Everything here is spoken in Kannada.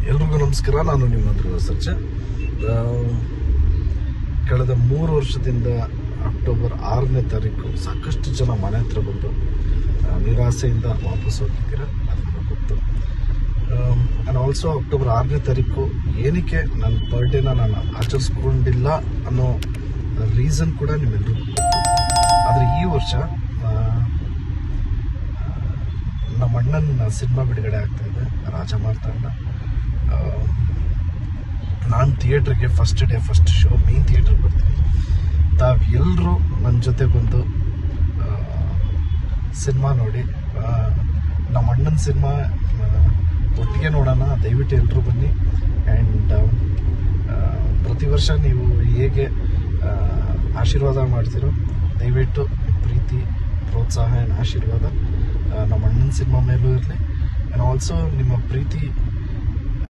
ಎಲ್ರಿಗೂ ನಮಸ್ಕಾರ ನಾನು ನಿಮ್ಮ ಧ್ರುವ ಸರ್ಜ ಆ, ಕಳೆದ ಮೂರು ವರ್ಷದಿಂದ ಅಕ್ಟೋಬರ್ ಆರನೇ ತಾರೀಕು ಸಾಕಷ್ಟು ಜನ ಮನೆ ಹತ್ರ ಬಂದು ಆ, ನಿರಾಸೆಯಿಂದ ವಾಪಸ್ ಹೋಗಿದ್ದೀರ ಅದು ನನಗೆ ಗೊತ್ತು ಆ್ಯಂಡ್ ಆಲ್ಸೋ ಅಕ್ಟೋಬರ್ ಆರನೇ ತಾರೀಕು ಏನಕ್ಕೆ ನನ್ನ ಬರ್ಡೇನ ನಾನು ಆಚರಿಸ್ಕೊಂಡಿಲ್ಲ ಅನ್ನೋ ರೀಸನ್ ಕೂಡ ನಿಮ್ಮೆಲ್ಲರಿಗೂ ಗೊತ್ತು ಆದರೆ ಈ ವರ್ಷ ಆ, ನಮ್ಮ ಅಣ್ಣನ ಸಿನಿಮಾ ಬಿಡುಗಡೆ ಆಗ್ತಾ ಇದೆ ರಾಜ ಮಾರ್ತಾಂಡ ನಾನು ಥಿಯೇಟ್ರಿಗೆ first day first show main ಥಿಯೇಟ್ರಿಗೆ ಬರ್ತೀನಿ ತಾವು ಎಲ್ಲರೂ ನನ್ನ ಜೊತೆ ಬಂದು ಸಿನಿಮಾ ನೋಡಿ ಆ, ನಮ್ಮ ಅಣ್ಣನ ಸಿನಿಮಾ ಒಟ್ಟಿಗೆ ನೋಡೋಣ ದಯವಿಟ್ಟು ಎಲ್ಲರೂ ಬನ್ನಿ ಆ್ಯಂಡ್ ಪ್ರತಿ ವರ್ಷ ನೀವು ಹೇಗೆ ಆ, ಆಶೀರ್ವಾದ ಮಾಡ್ತೀರೋ ದಯವಿಟ್ಟು ಪ್ರೀತಿ ಪ್ರೋತ್ಸಾಹ ಆ್ಯಂಡ್ ಆಶೀರ್ವಾದ ಆ, ನಮ್ಮ ಅಣ್ಣನ ಸಿನಿಮಾ ಮೇಲೂ ಇರಲಿ ಆ್ಯಂಡ್ ಆಲ್ಸೋ ನಿಮ್ಮ ಪ್ರೀತಿ